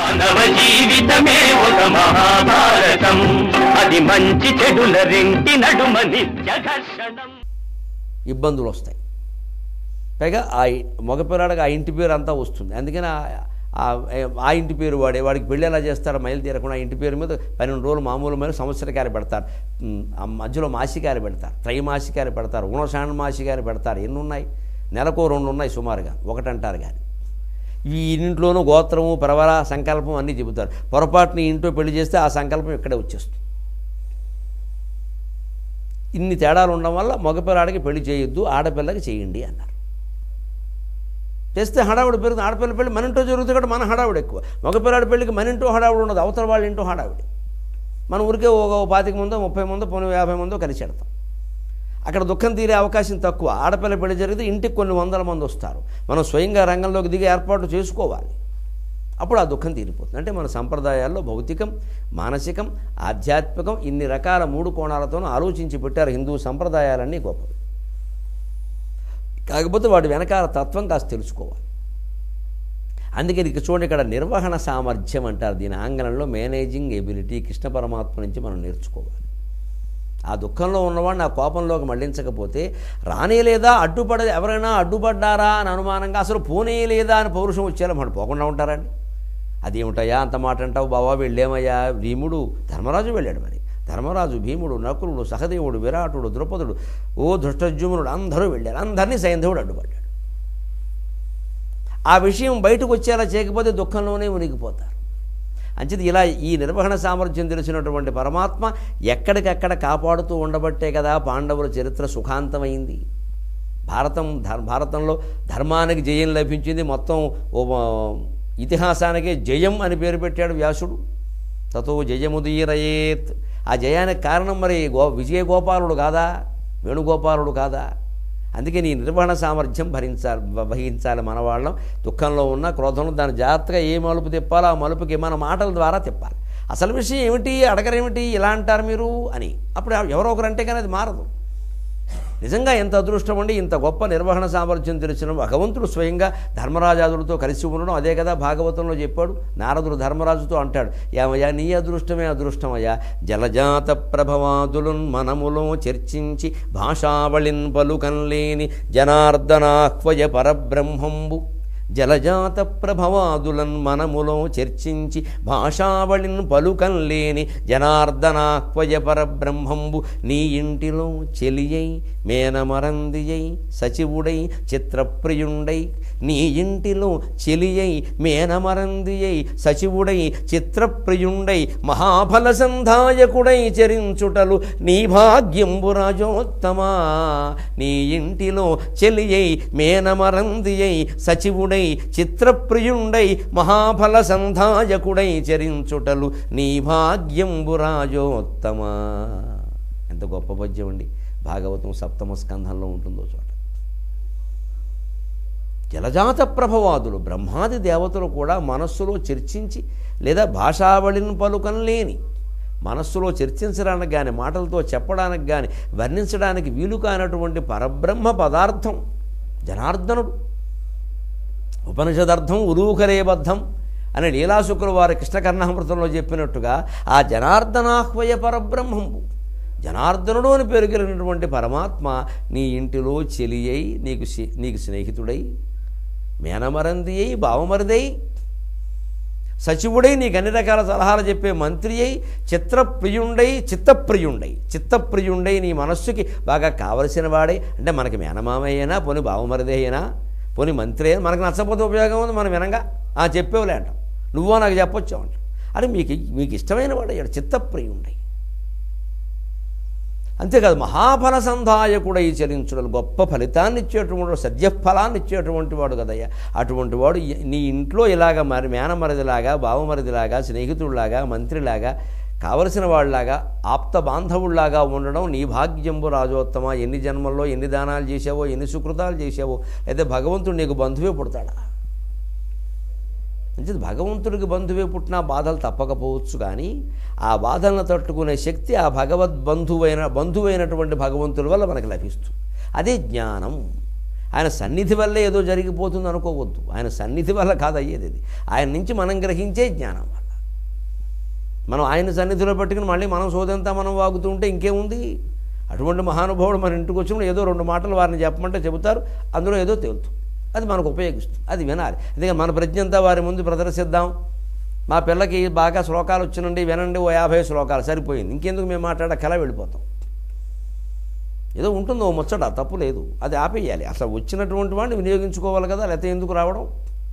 మానవ జీవితమే ఒక మహాభారతం అది మంచి చెడుల రెంటి నడుమ నిత్య ఘర్షణం ఇబ్బందులు వస్తాయి పైగా ఆ ఇ- మగ పిల్లాడికి ఆ ఇంటి పేరు అంతా వస్తుంది అందుకని ఆ- ఆ- ఆ ఇంటి పేరు వాడే వాడికి పెళ్ళి ఎలా చేస్తారు మైలు తీరకుండా ఆ ఇంటి పేరు మీద పన్నెండు రోజులు మామూలు మీద సంవత్సరకారి పెడతారు ఉమ్, ఆ మధ్యలో మాసికారి పెడతారు త్రైమాసికారి పెడతారు ఉణసాణ మాసికారి పెడతారు ఎన్ని ఉన్నాయి నెలకు రెండు ఉన్నాయి సుమారుగా ఒకటి అంటారు కానీ ఈ ఇంట్లోనూ గోత్రము ప్రవర సంకల్పం అన్నీ చెబుతారు పొరపాటుని ఇంట్లో పెళ్లి చేస్తే ఆ సంకల్పం ఇక్కడే వచ్చేస్తుంది ఇన్ని తేడాలు ఉండడం వల్ల మగపిల్లాడికి పెళ్లి చేయొద్దు ఆడపిల్లకి చేయండి అన్నారు చేస్తే హడావుడి పెరుగుతుంది ఆడపిల్ల పెళ్లి మన ఇంట్లో జరుగుతుంది కాబట్టి మన హడావుడి ఎక్కువ మగపిల్లాడి పెళ్లికి మన ఇంట్లో హడావుడి ఉండదు అవతల వాళ్ళ ఇంట్లో హడావుడి మన ఊరికే ఒక పాతిక ముందో ముప్పై ముందో పోనీ యాభై ముందో కలిసి వెడతాం అక్కడ దుఃఖం తీరే అవకాశం తక్కువ ఆడపిల్ల పెళ్లి జరిగితే ఇంటికి కొన్ని వందల మంది వస్తారు మనం స్వయంగా రంగంలోకి దిగి ఏర్పాటు చేసుకోవాలి అప్పుడు ఆ దుఃఖం తీరిపోతుంది అంటే మన సంప్రదాయాల్లో భౌతికం మానసికం ఆధ్యాత్మికం ఇన్ని రకాల మూడు కోణాలతోనూ ఆలోచించి పెట్టారు హిందూ సంప్రదాయాలన్నీ గొప్పవి కాకపోతే వాటి వెనకాల తత్వం కాస్త తెలుసుకోవాలి అందుకని ఇక చూడండి ఇక్కడ నిర్వహణ సామర్థ్యం అంటారు దీని ఆంగ్లంలో మేనేజింగ్ ఎబిలిటీ కృష్ణ పరమాత్మ నుంచి మనం నేర్చుకోవాలి ఆ దుఃఖంలో ఉన్నవాడిని ఆ కోపంలోకి మళ్లించకపోతే రానేలేదా అడ్డుపడ ఎవరైనా అడ్డుపడ్డారా అని అనుమానంగా అసలు పోనీయలేదా అని పౌరుషం వచ్చేలా మనం పోకుండా ఉంటారండి అదేమిటయ్యా అంత మాట అంటావు బావా వెళ్ళేమయ్యా భీముడు ధర్మరాజు వెళ్ళాడు మరి ధర్మరాజు భీముడు నకులుడు సహదేవుడు విరాటుడు ద్రుపదుడు ఓ ధృష్టజుమ్నుడు అందరూ వెళ్ళారు అందరినీ సైంధవుడు అడ్డుపడ్డాడు ఆ విషయం బయటకు వచ్చేలా చేయకపోతే దుఃఖంలోనే మునిగిపోతారు అంచేది ఇలా ఈ నిర్వహణ సామర్థ్యం తెలిసినటువంటి పరమాత్మ ఎక్కడికక్కడ కాపాడుతూ ఉండబట్టే కదా పాండవుల చరిత్ర సుఖాంతమైంది భారతం ధర్ భారతంలో ధర్మానికి జయం లభించింది మొత్తం ఓ ఇతిహాసానికే జయం అని పేరు పెట్టాడు వ్యాసుడు తతో జయముదీరయేత్ ఆ జయానికి కారణం మరి గో విజయ గోపాలుడు కాదా వేణుగోపాలుడు కాదా అందుకే నీ నిర్వహణ సామర్థ్యం భరించాలి వ- వహించాలి మన వాళ్ళం దుఃఖంలో ఉన్న క్రోధంలో దాని జాగ్రత్తగా ఏ మలుపు తిప్పాలో ఆ మలుపుకి మన మాటల ద్వారా తిప్పాలి అసలు విషయం ఏమిటి అడగరేమిటి ఇలా అంటారు మీరు అని అప్పుడు ఎవరో ఒకరు అంటే కానీ అది మారదు నిజంగా ఎంత అదృష్టం అండి ఇంత గొప్ప నిర్వహణ సామర్థ్యం తెలిసిన భగవంతుడు స్వయంగా ధర్మరాజాదులతో కలిసి ఉండడం అదే కదా భాగవతంలో చెప్పాడు నారదుడు ధర్మరాజుతో అంటాడు ఏమయ్యా నీ అదృష్టమే అదృష్టమయ్యా జలజాత ప్రభవాదులున్ మనములో చర్చించి భాషావళిన్ పలుకన్లేని జనార్దనాహ్వయ పరబ్రహ్మంబు జలజాత ప్రభవాదులన్ మనములో చర్చించి భాషావళిన్ పలుకన్లేని జనార్దనాహ్వయ పరబ్రహ్మంబు నీ ఇంటిలో చెలియై మేనమరందియై సచివుడై చిత్రప్రియుండై నీ ఇంటిలో చెలియై మేనమరందియై సచివుడై చిత్రప్రియుండై మహాఫల సంధాయకుడై చరించుటలు నీ భాగ్యంబు రాజోత్తమా నీ ఇంటిలో చెలియై మేనమరందియై సచివుడై చిత్రప్రియుండై మహాఫల సంధాయకుడై చరించుటలు నీ భాగ్యంబు రాజోత్తమా ఎంత గొప్ప పద్యం అండి భాగవతం సప్తమ స్కంధంలో ఉంటుందో చోట జలజాత ప్రభవాదులు బ్రహ్మాది దేవతలు కూడా మనస్సులో చర్చించి లేదా భాషావళిని పలుకం లేని మనస్సులో చర్చించడానికి కానీ మాటలతో చెప్పడానికి కానీ వర్ణించడానికి వీలు కానటువంటి పరబ్రహ్మ పదార్థం జనార్దనుడు ఉపనిషదర్థం ఉరూకరేబద్ధం అని లీలాశుక్రులు వారి కృష్ణకర్ణామృతంలో చెప్పినట్టుగా ఆ జనార్దనాహ్వయ పరబ్రహ్మంబు జనార్దనుడు అని పేరు కలిగినటువంటి పరమాత్మ నీ ఇంటిలో చెలియై నీకు సి- నీకు స్నేహితుడై మేనమరంది అయి బావమరిదై సచివుడై నీకు అన్ని రకాల సలహాలు చెప్పే మంత్రి అయి చిత్రప్రియుండై చిత్తప్రియుండై చిత్తప్రియుండై నీ మనస్సుకి బాగా కావలసిన వాడై అంటే మనకి మేనమామయ్యేనా పోని బావమరిదే అయినా పోని మంత్రి అయినా మనకు నచ్చకపోతే ఉపయోగం ఉంది మనం వినంగా ఆ చెప్పేవులే అంటాం నువ్వో నాకు చెప్పొచ్చు అంట అని మీకు మీకు ఇష్టమైన వాడు అయ్యాడు చిత్తప్రియుండై అంతేకాదు మహాఫల సంధాయకుడై చరించడం గొప్ప ఫలితాన్ని ఇచ్చేటువంటి వాడు, సద్యఫలాన్ని ఇచ్చేటువంటి వాడు కదయ్యా అటువంటి వాడు ఈ- నీ ఇంట్లో ఇలాగ మరి మేనమరిదిలాగా బావమరిదిలాగా స్నేహితుడిలాగా మంత్రిలాగా కావలసిన వాళ్ళలాగా ఆప్త బాంధవుల్లాగా ఉండడం నీ భాగ్యంబు రాజోత్తమ ఎన్ని జన్మల్లో ఎన్ని దానాలు చేసావో ఎన్ని సుకృతాలు చేసావో అయితే భగవంతుడు నీకు బంధువే పుడతాడా అంటే భగవంతుడికి బంధువే పుట్టినా బాధలు తప్పకపోవచ్చు కానీ ఆ బాధలను తట్టుకునే శక్తి ఆ భగవద్ బంధువైన బంధువైనటువంటి భగవంతుడి వల్ల మనకు లభిస్తుంది అదే జ్ఞానం ఆయన సన్నిధి వల్లే ఏదో జరిగిపోతుంది అనుకోవద్దు ఆయన సన్నిధి వల్ల కాదు అయ్యేది ఇది ఆయన నుంచి మనం గ్రహించే జ్ఞానం వల్ల మనం ఆయన సన్నిధిలో పెట్టుకుని మళ్ళీ మనం సోదంతా మనం వాగుతూ ఉంటే ఇంకేముంది అటువంటి మహానుభావుడు మన ఇంటికి వచ్చినప్పుడు ఏదో రెండు మాటలు వారిని చెప్పమంటే చెబుతారు అందులో ఏదో తేలుతుంది అది మనకు ఉపయోగిస్తుంది అది వినాలి అందుకే మన ప్రజ్ఞ అంతా వారి ముందు ప్రదర్శిద్దాం మా పిల్లకి బాగా శ్లోకాలు వచ్చినండి వినండి ఓ యాభై శ్లోకాలు సరిపోయింది ఇంకెందుకు మేము మాట్లాడ కళ వెళ్ళిపోతాం ఏదో ఉంటుందో ఓ ముచ్చట తప్పు లేదు అది ఆపేయాలి అసలు వచ్చినటువంటి వాడిని వినియోగించుకోవాలి కదా లేకపోతే ఎందుకు రావడం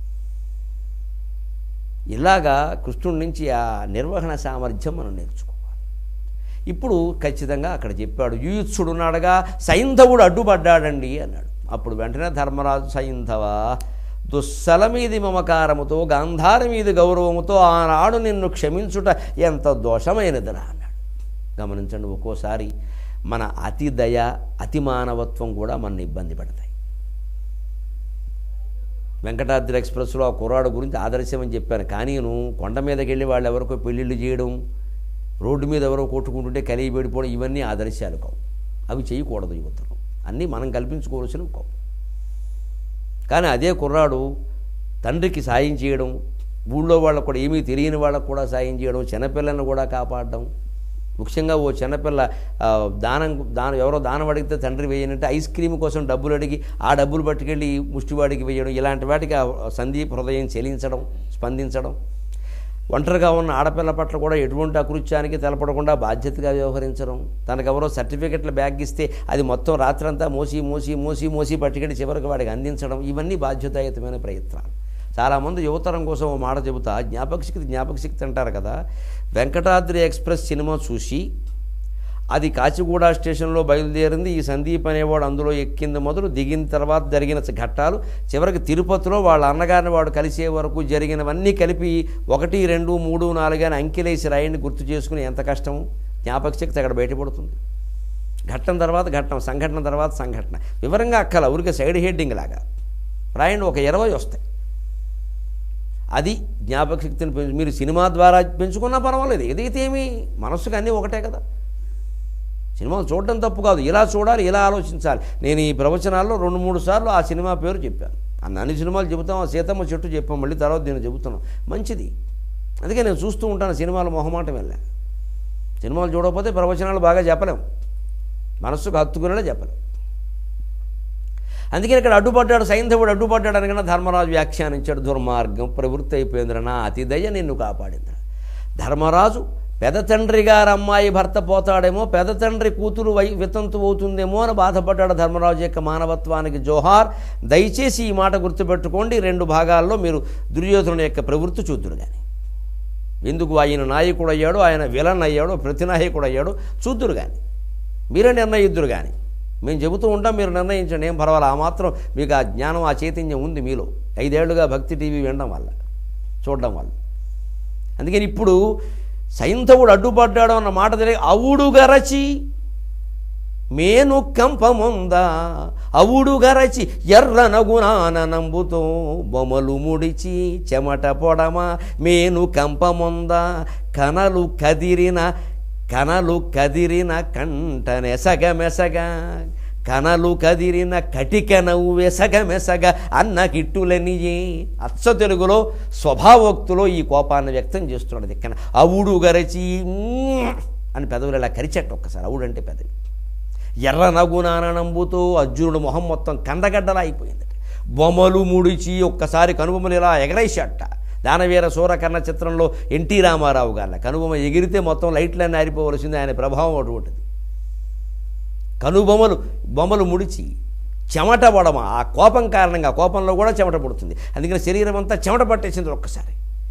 ఇలాగా కృష్ణుడి నుంచి ఆ నిర్వహణ సామర్థ్యం మనం నేర్చుకోవాలి ఇప్పుడు ఖచ్చితంగా అక్కడ చెప్పాడు యుయుత్సుడు ఉన్నాడుగా సైంధవుడు అడ్డుపడ్డాడండి అన్నాడు అప్పుడు వెంటనే ధర్మరాజు సైంధవ దుస్సల మీది మమకారముతో గాంధార మీది గౌరవముతో ఆనాడు నిన్ను క్షమించుట ఎంత దోషమైనదిరా అన్నాడు గమనించండి ఒక్కోసారి మన అతి దయ అతి మానవత్వం కూడా మన ఇబ్బంది పెడతాయి వెంకటాద్రి ఎక్స్ప్రెస్లో ఆ కుర్రాడు గురించి ఆదర్శం అని చెప్పాను కానీ నేను కొండ మీదకి వెళ్ళి వాళ్ళు ఎవరికో పెళ్ళిళ్ళు చేయడం రోడ్డు మీద ఎవరో కొట్టుకుంటుంటే కలిగి పెడిపోవడం ఇవన్నీ ఆదర్శాలు కావు అవి చేయకూడదు యువతలు అన్నీ మనం కల్పించుకోవాల్సినవి కావు కానీ అదే కుర్రాడు తండ్రికి సాయం చేయడం ఊళ్ళో వాళ్ళకు కూడా ఏమీ తెలియని వాళ్ళకు కూడా సాయం చేయడం చిన్నపిల్లలను కూడా కాపాడడం ముఖ్యంగా ఓ చిన్నపిల్ల ఆ, దానం దానం ఎవరో దానం అడిగితే తండ్రి వేయనంటే ఐస్ క్రీమ్ కోసం డబ్బులు అడిగి ఆ డబ్బులు పట్టుకెళ్ళి ముష్టివాడికి వేయడం ఇలాంటి వాటికి ఆ సందీప్ హృదయం చెలించడం స్పందించడం ఒంటరిగా ఉన్న ఆడపిల్ల పట్ల కూడా ఎటువంటి అకృత్యానికి తెలపడకుండా బాధ్యతగా వ్యవహరించడం తనకెవరో సర్టిఫికెట్ల బ్యాగ్ ఇస్తే అది మొత్తం రాత్రంతా మోసి మోసి మోసి మోసి పట్టుకెళ్ళి చివరికి వాడికి అందించడం ఇవన్నీ బాధ్యతాయుతమైన ప్రయత్నాలు చాలామంది యువతరం కోసం ఓ మాట చెబుతా జ్ఞాపక శక్తి జ్ఞాపక శక్తి అంటారు కదా వెంకటాద్రి ఎక్స్ప్రెస్ సినిమా చూసి అది కాచిగూడ స్టేషన్లో బయలుదేరింది ఈ సందీప్ అనేవాడు అందులో ఎక్కింది మొదలు దిగిన తర్వాత జరిగిన ఘట్టాలు చివరికి తిరుపతిలో వాళ్ళ అన్నగారిని వాడు కలిసే వరకు జరిగినవన్నీ కలిపి ఒకటి రెండు మూడు నాలుగు అని అంకెలేసి రాయండి గుర్తు చేసుకుని ఎంత కష్టము జ్ఞాపక శక్తి అక్కడ బయటపడుతుంది ఘట్టం తర్వాత ఘట్టం సంఘటన తర్వాత సంఘటన వివరంగా అక్కల ఊరికే సైడ్ హెడ్డింగ్ లాగా రాయండి ఒక ఇరవై వస్తాయి అది జ్ఞాపక శక్తిని పెంచు మీరు సినిమా ద్వారా పెంచుకున్నా పర్వాలేదు ఏదైతే ఏమి మనస్సుకు అన్నీ ఒకటే కదా సినిమాలు చూడడం తప్పు కాదు ఇలా చూడాలి ఇలా ఆలోచించాలి నేను ఈ ప్రవచనాల్లో రెండు మూడు సార్లు ఆ సినిమా పేరు చెప్పాను అన్న అన్ని సినిమాలు చెబుతాం ఆ సీతమ్మ చెట్టు చెప్పాం మళ్ళీ తర్వాత నేను చెబుతున్నాం మంచిది అందుకే నేను చూస్తూ ఉంటాను సినిమాలు మొహమాటం వెళ్ళా సినిమాలు చూడకపోతే ప్రవచనాలు బాగా చెప్పలేం మనస్సుకు హత్తుకునేలా చెప్పలేం అందుకని ఇక్కడ అడ్డుపడ్డాడు సైంధవుడు అడ్డుపడ్డాడు అనగా ధర్మరాజు వ్యాఖ్యానించాడు దుర్మార్గం ప్రవృత్తి అయిపోయిందిరా నా అతిదయ నిన్ను కాపాడిందిరా ధర్మరాజు పెద తండ్రి గారు అమ్మాయి భర్త పోతాడేమో పెద తండ్రి కూతురు వై వితంతు అవుతుందేమో అని బాధపడ్డాడు ధర్మరాజు యొక్క మానవత్వానికి జోహార్ దయచేసి ఈ మాట గుర్తుపెట్టుకోండి రెండు భాగాల్లో మీరు దుర్యోధనుడి యొక్క ప్రవృత్తి చూద్దురు కానీ ఎందుకు ఆయన నాయకుడు అయ్యాడు ఆయన విలన్ అయ్యాడు ప్రతినాయకుడు అయ్యాడు చూద్దురు కానీ మీరే నిర్ణయిద్దురు కానీ మేము చెబుతూ ఉంటాం మీరు నిర్ణయించండి ఏం పర్వాలేదు ఆ మాత్రం మీకు ఆ జ్ఞానం ఆ చైతన్యం ఉంది మీలో ఐదేళ్లుగా భక్తి టీవీ వినడం వల్ల చూడడం వల్ల అందుకని ఇప్పుడు సైంధవుడు అడ్డుపడ్డాడు అన్న మాట తెలియ అవుడు గరచి మేను కంపముందా అవుడు గరచి ఎర్ర నగునానంబుతో బొమలు ముడిచి చెమట పొడమ మేను కంపముందా కనలు కదిరిన కనలు కదిరిన కంట నెసగ మెసగ కనలు కదిరిన కటిక నవ్వు వెసగ మెసగ అన్న కిట్టులనియే అచ్చ తెలుగులో స్వభావోక్తులో ఈ కోపాన్ని వ్యక్తం చేస్తున్నాడు దిక్కన అవుడు గరచి మ్మ్ అని పెదవులు ఇలా కరిచెట్టు ఒక్కసారి అవుడు అంటే పెదవి ఎర్ర నగునానంబుతో అర్జునుడు మొహం మొత్తం కందగడ్డలా అయిపోయిందట బొమ్మలు ముడిచి ఒక్కసారి కనుబొమ్మలు ఇలా ఎగరేసాట దానవీర సూరకర్ణ చిత్రంలో ఎన్టీ రామారావు గారి కనుబొమ్మ ఎగిరితే మొత్తం లైట్లన్నీ ఆరిపోవలసింది ఆయన ప్రభావం అటువంటిది కనుబొమ్మలు బొమ్మలు ముడిచి చెమట పడమ ఆ కోపం కారణంగా కోపంలో కూడా చెమట పడుతుంది అందుకని శరీరం అంతా చెమట పట్టేసింది ఒక్కసారి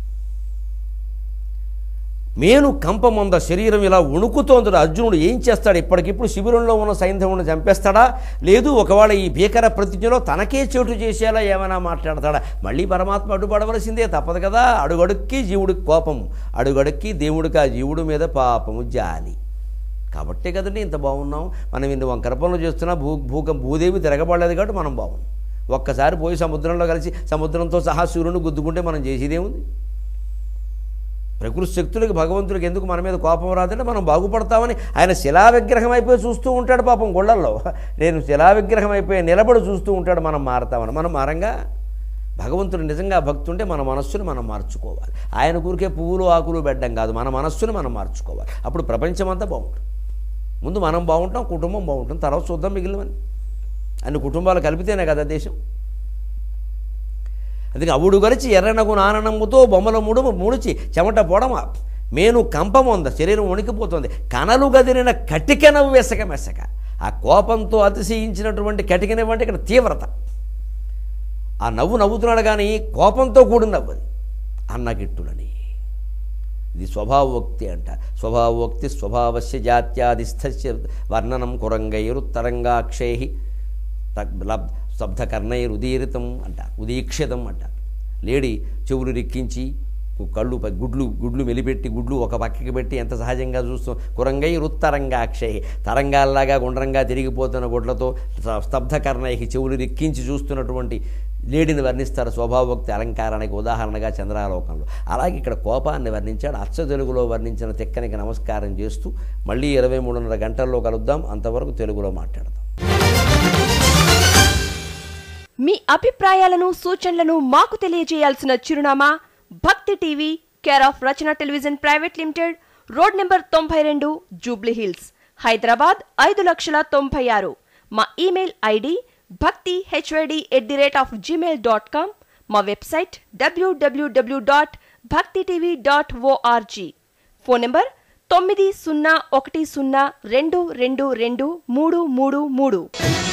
మేను కంపమంద శరీరం ఇలా వణుకుతోంది అర్జునుడు ఏం చేస్తాడు ఇప్పటికిప్పుడు శిబిరంలో ఉన్న సైంధవుని చంపేస్తాడా లేదు ఒకవేళ ఈ భీకర ప్రతిజ్ఞలో తనకే చోటు చేసేలా ఏమైనా మాట్లాడతాడా మళ్ళీ పరమాత్మ అడ్డుపడవలసిందే తప్పదు కదా అడుగడుక్కి జీవుడికి కోపం అడుగడుక్కి దేవుడికి ఆ జీవుడి మీద పాపము జాలి కాబట్టే కదండి ఇంత బాగున్నాం మనం ఇన్ని వంకర పనులు చేస్తున్నా భూ భూకం భూదేవి తిరగబడలేదు కాబట్టి మనం బాగున్నాం ఒక్కసారి పోయి సముద్రంలో కలిసి సముద్రంతో సహా సూర్యుని గుద్దుకుంటే మనం చేసేదేముంది ప్రకృతి శక్తులకి భగవంతుడికి ఎందుకు మన మీద కోపం రాదంటే మనం బాగుపడతామని ఆయన శిలా విగ్రహం అయిపోయి చూస్తూ ఉంటాడు పాపం గుళ్ళల్లో నేను శిలా విగ్రహం అయిపోయి నిలబడి చూస్తూ ఉంటాడు మనం మారతామని మనం మారంగా భగవంతుడు నిజంగా భక్తుంటే మన మనస్సుని మనం మార్చుకోవాలి ఆయన ఊరికే పువ్వులు ఆకులు పెట్టడం కాదు మన మనస్సుని మనం మార్చుకోవాలి అప్పుడు ప్రపంచమంతా బాగుంటుంది ముందు మనం బాగుంటాం కుటుంబం బాగుంటుంది తర్వాత చూద్దాం మిగిలినవని అన్ని కుటుంబాలు కలిపితేనే కదా దేశం అందుకే అవుడు గలిచి ఎర్రనగు నాననమ్ముతో బొమ్మల ముడుము ముడిచి చెమట పొడమ మేను కంపముంద శరీరం వణికిపోతుంది కనలు గదిరిన కటికెనవు వెసక మెసక ఆ కోపంతో అతిశయించినటువంటి కటికెనవంటే ఇక్కడ తీవ్రత ఆ నవ్వు నవ్వుతున్నాడు కానీ కోపంతో కూడిన నవ్వు అది అన్నగిట్టులని ఇది స్వభావోక్తి అంట స్వభావోక్తి స్వభావస్య జాత్యాదిస్థస్య వర్ణనం కురంగైరుత్తరంగాక్షై స్తబ్ధకర్ణైరుదీరితం అంటారు ఉదీక్షితం అంటారు లేడి చెవులు రిక్కించి కళ్ళు పై- గుడ్లు గుడ్లు మెలిపెట్టి గుడ్లు ఒక పక్కకి పెట్టి ఎంత సహజంగా చూస్తాం కురంగై రుత్తరంగాక్షై తరంగాల్లాగా గుండ్రంగా తిరిగిపోతున్న గుడ్లతో స్త- స్తబ్ధకర్ణైకి చెవులు రిక్కించి చూస్తున్నటువంటి లేడిని వర్ణిస్తారు స్వభావోక్తి అలంకారానికి ఉదాహరణగా చంద్రాలోకంలో అలాగే ఇక్కడ కోపాన్ని వర్ణించాడు అచ్చ తెలుగులో వర్ణించిన తిక్కనికి నమస్కారం చేస్తూ మళ్ళీ ఇరవై మూడున్నర గంటల్లో కలుద్దాం అంతవరకు తెలుగులో మాట్లాడదాం మీ అభిప్రాయాలను సూచనలను మాకు తెలియజేయాల్సిన చిరునామా Bhakthi TV care of Rachana television private limited road number తొంభై రెండు జూబ్లీ హిల్స్ హైదరాబాద్ ఐదు లక్షల తొంభై ఆరు మా email ID Bhakthi HYD at the rate of Gmail dot com మా website WWW dot Bhakthi TV dot ORG phone number తొమ్మిది సున్నా ఒకటి సున్నా రెండు రెండు రెండు మూడు మూడు మూడు